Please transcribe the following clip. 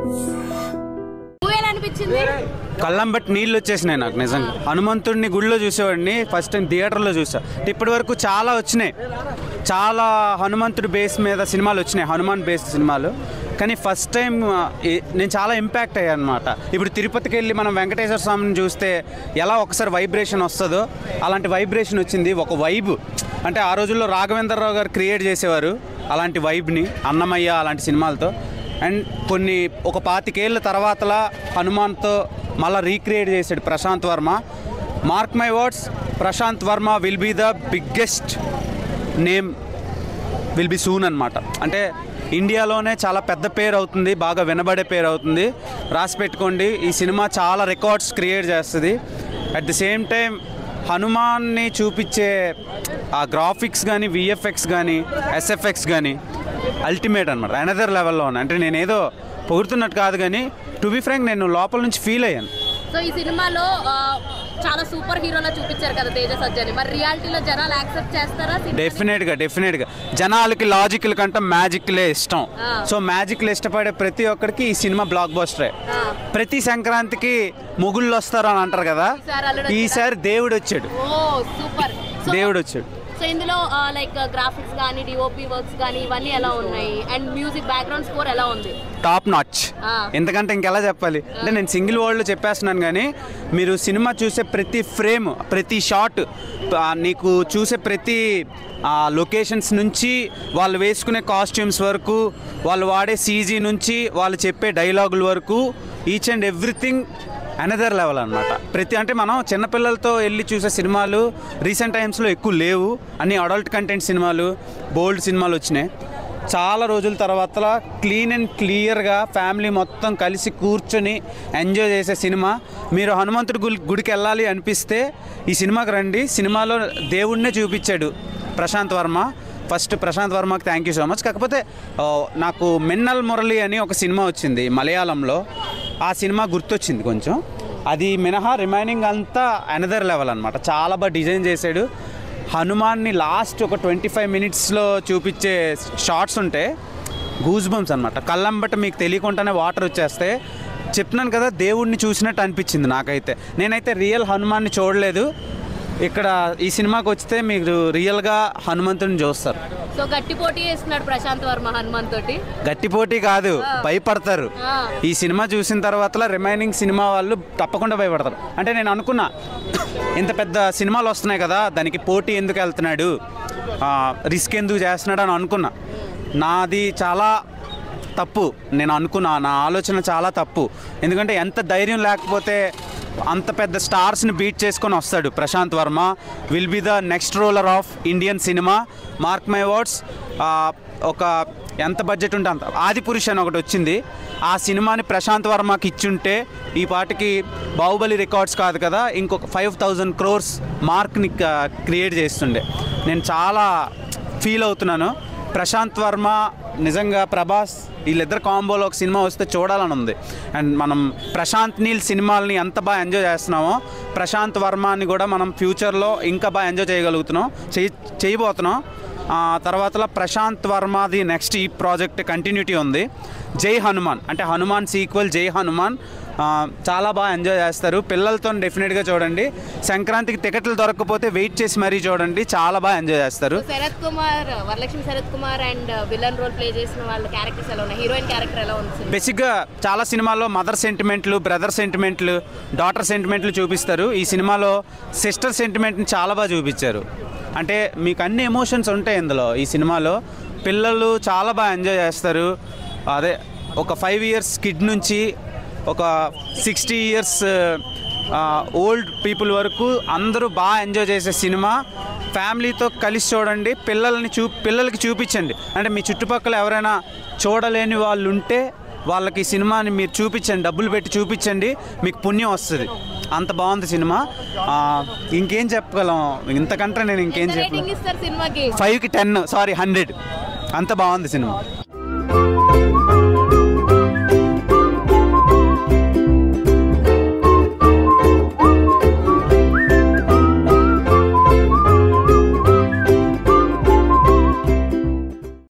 నువ్వేలా అనిపించింది కళ్ళం బట్టి నీళ్ళు వచ్చేసినాయి నాకు నిజంగా హనుమంతుడిని గుడిలో చూసేవాడిని ఫస్ట్ టైం థియేటర్లో చూసా ఇప్పటి వరకు చాలా వచ్చినాయి చాలా హనుమంతుడి బేస్ మీద సినిమాలు వచ్చినాయి హనుమాన్ బేస్ సినిమాలు కానీ ఫస్ట్ టైం ఆ, ఈ- నేను చాలా ఇంపాక్ట్ అయ్యాను అనమాట ఇప్పుడు తిరుపతికి వెళ్ళి మనం వెంకటేశ్వర స్వామిని చూస్తే ఎలా ఒకసారి వైబ్రేషన్ వస్తుందో అలాంటి వైబ్రేషన్ వచ్చింది ఒక వైబ్ అంటే ఆ రోజుల్లో రాఘవేంద్రరావు గారు క్రియేట్ చేసేవారు అలాంటి వైబ్ని అన్నమయ్య అలాంటి సినిమాలతో అండ్ కొన్ని ఒక పాతికేళ్ళ తర్వాతలా హనుమాన్తో మళ్ళీ రీక్రియేట్ చేశాడు Prashanth Varma mark my words Prashanth Varma will be the biggest name will be soon అనమాట అంటే ఇండియాలోనే చాలా పెద్ద పేరు అవుతుంది బాగా వినబడే పేరు అవుతుంది రాసి పెట్టుకోండి ఈ సినిమా చాలా రికార్డ్స్ క్రియేట్ చేస్తుంది అట్ ది సేమ్ టైం హనుమాన్ని చూపించే ఆ గ్రాఫిక్స్ కానీ విఎఫ్ఎక్స్ కానీ ఎస్ఎఫ్ఎక్స్ కానీ అల్టిమేట్ అనమాట అనదర్ లెవెల్లో ఉన్నాయి అంటే నేను ఏదో పొగుడుతున్నట్టు కాదు కానీ టు బి ఫ్రాంక్ నేను లోపల నుంచి ఫీల్ అయ్యాను సో ఈ సినిమాలో ఆ, చాలా సూపర్ హీరోలా చూపించారు కదా తేజ సజ్జని మరి రియాలిటీలో జనాలు యాక్సెప్ట్ చేస్తారా సినిమాని? డెఫినెట్గా డెఫినెట్గా జనాలకి లాజిక్ల కంటే మ్యాజిక్లే ఇష్టం ఆ. సో మ్యాజిక్లు ఇష్టపడే ప్రతి ఒక్కరికి ఈ సినిమా బ్లాక్ బస్టరే ఆ. ప్రతి సంక్రాంతికి మొగుళ్ళు వస్తారు అని అంటారు కదా ఈసారి అల్లుడు వచ్చాడా? ఈసారి దేవుడు వచ్చాడు ఓ సూపర్ సో దేవుడు వచ్చాడు సో ఇందులో లైక్ గ్రాఫిక్స్ కానీ డిఓపి వర్క్స్ కానీ ఇవన్నీ ఎలా ఉన్నాయి అండ్ మ్యూజిక్ బ్యాక్గ్రౌండ్ స్కోర్ ఎలా ఉంది టాప్ నాచ్ ఆ. ఎందుకంటే ఇంకెలా చెప్పాలి అంటే నేను సింగిల్ వరల్డ్లో చెప్పేస్తున్నాను కానీ మీరు సినిమా చూసే ప్రతి ఫ్రేమ్ ప్రతి షాట్ నీకు చూసే ప్రతి లొకేషన్స్ నుంచి వాళ్ళు వేసుకునే కాస్ట్యూమ్స్ వరకు వాళ్ళు వాడే సీజీ నుంచి వాళ్ళు చెప్పే డైలాగుల వరకు each and everything another level అనమాట ప్రతి అంటే మనం చిన్నపిల్లలతో వెళ్ళి చూసే సినిమాలు రీసెంట్ టైమ్స్లో ఎక్కువ లేవు అన్ని అడల్ట్ కంటెంట్ సినిమాలు బోల్డ్ సినిమాలు వచ్చినాయి చాలా రోజుల తర్వాత క్లీన్ అండ్ క్లియర్గా ఫ్యామిలీ మొత్తం కలిసి కూర్చొని ఎంజాయ్ చేసే సినిమా మీరు హనుమంతుడి గుడి గుడికి వెళ్ళాలి అనిపిస్తే ఈ సినిమాకి రండి సినిమాలో దేవుడినే చూపించాడు ప్రశాంత్ వర్మ ఫస్ట్ ప్రశాంత్ వర్మకి థ్యాంక్ యూ సో మచ్ కాకపోతే ఆ, నాకు మిన్నల్ మురళి అని ఒక సినిమా వచ్చింది మలయాళంలో ఆ సినిమా గుర్తొచ్చింది కొంచెం అది మినహా రిమైనింగ్ అంతా అనదర్ లెవెల్ అనమాట చాలా బాగా డిజైన్ చేశాడు హనుమాన్ని లాస్ట్ ఒక ట్వంటీ ఫైవ్ మినిట్స్లో చూపించే షార్ట్స్ ఉంటే గూజ్ బంప్స్ అనమాట కళ్ళంబట మీకు తెలియకుండానే వాటర్ వచ్చేస్తే చెప్తున్నాను కదా దేవుడిని చూసినట్టు అనిపించింది నాకైతే నేనైతే రియల్ హనుమాన్ని చూడలేదు ఇక్కడ ఈ సినిమాకి వస్తే మీరు రియల్గా హనుమంతుడిని చూస్తారు సో గట్టి పోటీ చేస్తున్నాడు ప్రశాంత్ వర్మ హనుమాన్ తోటి గట్టి పోటీ కాదు భయపడతారు ఆ. ఈ సినిమా చూసిన తర్వాత రిమైనింగ్ సినిమా వాళ్ళు తప్పకుండా భయపడతారు అంటే నేను అనుకున్నా ఇంత పెద్ద సినిమాలు వస్తున్నాయి కదా దానికి పోటీ ఎందుకు వెళ్తున్నాడు రిస్క్ ఎందుకు చేస్తున్నాడు అని అనుకున్నా నాది చాలా తప్పు నేను అనుకున్నా నా ఆలోచన చాలా తప్పు ఎందుకంటే ఎంత ధైర్యం లేకపోతే అంత పెద్ద స్టార్స్ని బీట్ చేసుకొని వస్తాడు Prashanth Varma will be the next roller of Indian cinema mark my words ఒక ఎంత బడ్జెట్ ఉంటే అంత ఆది పురుష్ అని ఒకటి వచ్చింది ఆ సినిమాని ప్రశాంత్ వర్మకి ఇచ్చుంటే ఈ పాటికి బాహుబలి రికార్డ్స్ కాదు కదా ఇంకొక ఫైవ్ థౌజండ్ క్రోర్స్ మార్క్ని క్రియేట్ చేస్తుండే నేను చాలా ఫీల్ అవుతున్నాను ప్రశాంత్ వర్మ నిజంగా ప్రభాస్ వీళ్ళిద్దరు కాంబోలో ఒక సినిమా వస్తే చూడాలని ఉంది అండ్ మనం ప్రశాంత్ నీల్ సినిమాల్ని ఎంత బాగా ఎంజాయ్ చేస్తున్నామో ప్రశాంత్ వర్మని కూడా మనం ఫ్యూచర్లో ఇంకా బాగా ఎంజాయ్ చేయగలుగుతున్నాం చేయి చేయబోతున్నాం ఆ తర్వాతలో ప్రశాంత్ వర్మది నెక్స్ట్ ఈ ప్రాజెక్ట్ కంటిన్యూటీ ఉంది జై హనుమాన్ అంటే హనుమాన్ సీక్వెల్ జై హనుమాన్ ఆ, చాలా బాగా ఎంజాయ్ చేస్తారు పిల్లలతో డెఫినెట్గా చూడండి సంక్రాంతికి టికెట్లు దొరకకపోతే వెయిట్ చేసి మరీ చూడండి చాలా బాగా ఎంజాయ్ చేస్తారు so Sarath Kumar Varalakshmi Sarath Kumar and villain role play చేసిన వాళ్ళ క్యారెక్టర్స్ ఎలా ఉన్నాయి హీరోయిన్ క్యారెక్టర్ ఎలా ఉంది సినిమా? బేసిక్గా చాలా సినిమాల్లో మదర్ సెంటిమెంట్లు బ్రదర్ సెంటిమెంట్లు డాటర్ సెంటిమెంట్లు చూపిస్తారు ఈ సినిమాలో సిస్టర్ సెంటిమెంట్ని చాలా బాగా చూపించారు అంటే మీకు అన్ని ఎమోషన్స్ ఉంటాయి ఇందులో ఈ సినిమాలో పిల్లలు చాలా బాగా ఎంజాయ్ చేస్తారు అదే ఒక ఫైవ్ ఇయర్స్ కిడ్ నుంచి ఒక సిక్స్టీ ఇయర్స్ ఓల్డ్ పీపుల్ వరకు అందరూ బాగా ఎంజాయ్ చేసే సినిమా ఫ్యామిలీతో కలిసి చూడండి పిల్లల్ని చూ పిల్లలకి చూపించండి అంటే మీ చుట్టుపక్కల ఎవరైనా చూడలేని వాళ్ళు ఉంటే వాళ్ళకి ఈ సినిమాని మీరు చూపించండి డబ్బులు పెట్టి చూపించండి మీకు పుణ్యం వస్తుంది అంత బాగుంది సినిమా ఆ, ఇంకేం చెప్పగలం ఇంతకంటే నేను ఇంకేం ఎంత చెప్పను రేటింగ్ ఇస్తారు సినిమాకి ఫైవ్కి టెన్ సారీ హండ్రెడ్ అంత బాగుంది సినిమా